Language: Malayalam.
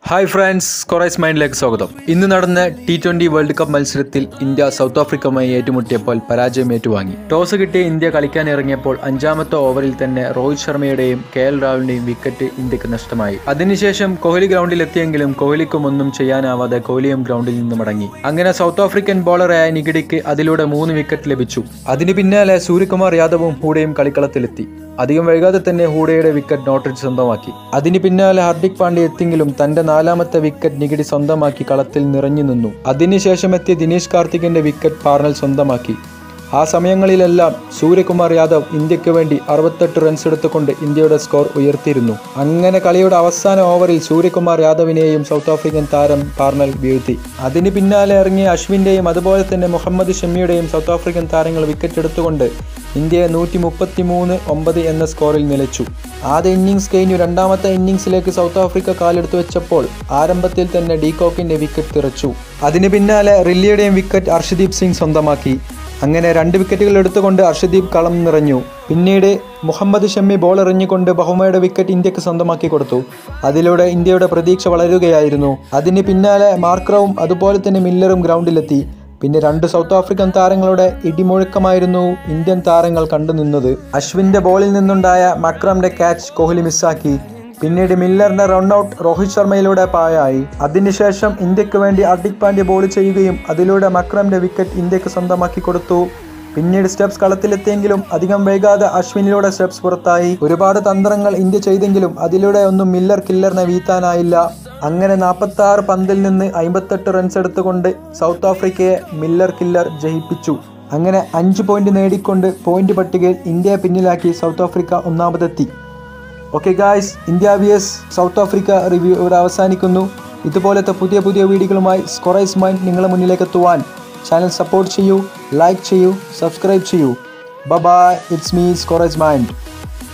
ഹായ് ഫ്രണ്ട്സ് കൊറൈസ് മൈൻഡിലേക്ക് സ്വാഗതം ഇന്ന് നടന്ന ടി ട്വന്റി വേൾഡ് കപ്പ് മത്സരത്തിൽ ഇന്ത്യ സൗത്ത് ആഫ്രിക്കയുമായി ഏറ്റുമുട്ടിയപ്പോൾ പരാജയം ഏറ്റുവാങ്ങി ടോസ് കിട്ടിയ ഇന്ത്യ കളിക്കാൻ ഇറങ്ങിയപ്പോൾ അഞ്ചാമത്തെ ഓവറിൽ തന്നെ രോഹിത് ശർമ്മയുടെയും കെ എൽ രാഹുലിന്റെയും വിക്കറ്റ് ഇന്ത്യക്ക് നഷ്ടമായി അതിനുശേഷം കോഹ്ലി ഗ്രൗണ്ടിൽ എത്തിയെങ്കിലും കോഹ്ലിക്കും ഒന്നും ചെയ്യാനാവാതെ കോഹ്ലിയും ഗ്രൗണ്ടിൽ നിന്ന് മടങ്ങി അങ്ങനെ സൗത്ത് ആഫ്രിക്കൻ ബോളറായ നിഗിഡിക്ക് അതിലൂടെ മൂന്ന് വിക്കറ്റ് ലഭിച്ചു അതിന് പിന്നാലെ സൂര്യകുമാർ യാദവും ഹൂഡയും കളിക്കളത്തിലെത്തി അധികം വൈകാതെ തന്നെ ഹൂഡയുടെ വിക്കറ്റ് നോട്ടിച്ച് സ്വന്തമാക്കി അതിന് പിന്നാലെ ഹാർദിക് പാണ്ഡ്യ എത്തിയെങ്കിലും തന്റെ നാലാമത്തെ വിക്കറ്റ് നികിടി സ്വന്തമാക്കി കളത്തിൽ നിറഞ്ഞു നിന്നു അതിനുശേഷം എത്തിയ ദിനേശ് കാർത്തികിന്റെ വിക്കറ്റ് പാർണൽ സ്വന്തമാക്കി ആ സമയങ്ങളിലെല്ലാം സൂര്യകുമാർ യാദവ് ഇന്ത്യക്ക് വേണ്ടി അറുപത്തെട്ട് റൺസ് എടുത്തുകൊണ്ട് ഇന്ത്യയുടെ സ്കോർ ഉയർത്തിയിരുന്നു അങ്ങനെ കളിയുടെ അവസാന ഓവറിൽ സൂര്യകുമാർ യാദവിനെയും സൗത്ത് ആഫ്രിക്കൻ താരം പാർണൽ വീഴ്ത്തി അതിന് പിന്നാലെ ഇറങ്ങിയ അശ്വിന്റെയും അതുപോലെ തന്നെ മുഹമ്മദ് ഷമിയുടെയും സൗത്ത് ആഫ്രിക്കൻ താരങ്ങൾ വിക്കറ്റ് എടുത്തുകൊണ്ട് ഇന്ത്യയെ നൂറ്റി മുപ്പത്തി മൂന്ന് ഒമ്പത് എന്ന സ്കോറിൽ നിലച്ചു ആദ്യ ഇന്നിങ്സ് കഴിഞ്ഞു രണ്ടാമത്തെ ഇന്നിങ്സിലേക്ക് സൗത്ത് ആഫ്രിക്ക കാലെടുത്തു വെച്ചപ്പോൾ ആരംഭത്തിൽ തന്നെ ഡീകോക്കിന്റെ വിക്കറ്റ് തിറച്ചു അതിന് പിന്നാലെ റില്ലിയുടെയും വിക്കറ്റ് അർഷദീപ് സിംഗ് സ്വന്തമാക്കി അങ്ങനെ രണ്ട് വിക്കറ്റുകൾ എടുത്തുകൊണ്ട് അർഷദീപ് കളം നിറഞ്ഞു പിന്നീട് മുഹമ്മദ് ഷമ്മി ബോൾ എറിഞ്ഞുകൊണ്ട് ബഹുമയുടെ വിക്കറ്റ് ഇന്ത്യക്ക് സ്വന്തമാക്കി കൊടുത്തു അതിലൂടെ ഇന്ത്യയുടെ പ്രതീക്ഷ വളരുകയായിരുന്നു അതിന് പിന്നാലെ മാർക്രവും അതുപോലെ തന്നെ മില്ലറും ഗ്രൗണ്ടിലെത്തി പിന്നെ രണ്ട് സൗത്ത് ആഫ്രിക്കൻ താരങ്ങളുടെ ഇടിമുഴക്കമായിരുന്നു ഇന്ത്യൻ താരങ്ങൾ കണ്ടുനിന്നത് അശ്വിന്റെ ബോളിൽ നിന്നുണ്ടായ മക്രമിന്റെ ക്യാച്ച് കോഹ്ലി മിസ്സാക്കി പിന്നീട് മില്ലറിന്റെ റൺഔട്ട് രോഹിത് ശർമ്മയിലൂടെ പായായി അതിനുശേഷം ഇന്ത്യക്ക് വേണ്ടി ഹാർദിക് പാണ്ഡ്യ ബോൾ ചെയ്യുകയും അതിലൂടെ മക്രമിന്റെ വിക്കറ്റ് ഇന്ത്യക്ക് സ്വന്തമാക്കി കൊടുത്തു പിന്നീട് സ്റ്റെപ്സ് കളത്തിലെത്തിയെങ്കിലും അധികം വൈകാതെ അശ്വിനിലൂടെ സ്റ്റെപ്സ് പുറത്തായി ഒരുപാട് തന്ത്രങ്ങൾ ഇന്ത്യ ചെയ്തെങ്കിലും അതിലൂടെ ഒന്നും മില്ലർ കില്ലറിനെ വീഴ്ത്താനായില്ല അങ്ങനെ നാൽപ്പത്തി ആറ് പന്തിൽ നിന്ന് അമ്പത്തെട്ട് റൺസ് എടുത്തുകൊണ്ട് സൗത്ത് ആഫ്രിക്കയെ മില്ലർ കില്ലർ ജയിപ്പിച്ചു അങ്ങനെ അഞ്ച് പോയിന്റ് നേടിക്കൊണ്ട് പോയിന്റ് പട്ടികയിൽ ഇന്ത്യയെ പിന്നിലാക്കി സൗത്ത് ആഫ്രിക്ക ഒന്നാമതെത്തി okay guys India V S south Africa review ഇവിടെ അവസാനിക്കുന്നു ഇതുപോലത്തെ പുതിയ പുതിയ വീഡിയോകളുമായി സ്കൊറൈസ് മൈൻഡ് നിങ്ങളുടെ മുന്നിലേക്ക് എത്തുവാൻ ചാനൽ സപ്പോർട്ട് ചെയ്യൂ ലൈക്ക് ചെയ്യൂ സബ്സ്ക്രൈബ് ചെയ്യൂ ബ ബൈ ഇറ്റ്സ് മീ സ്കൊറൈസ് മൈൻഡ്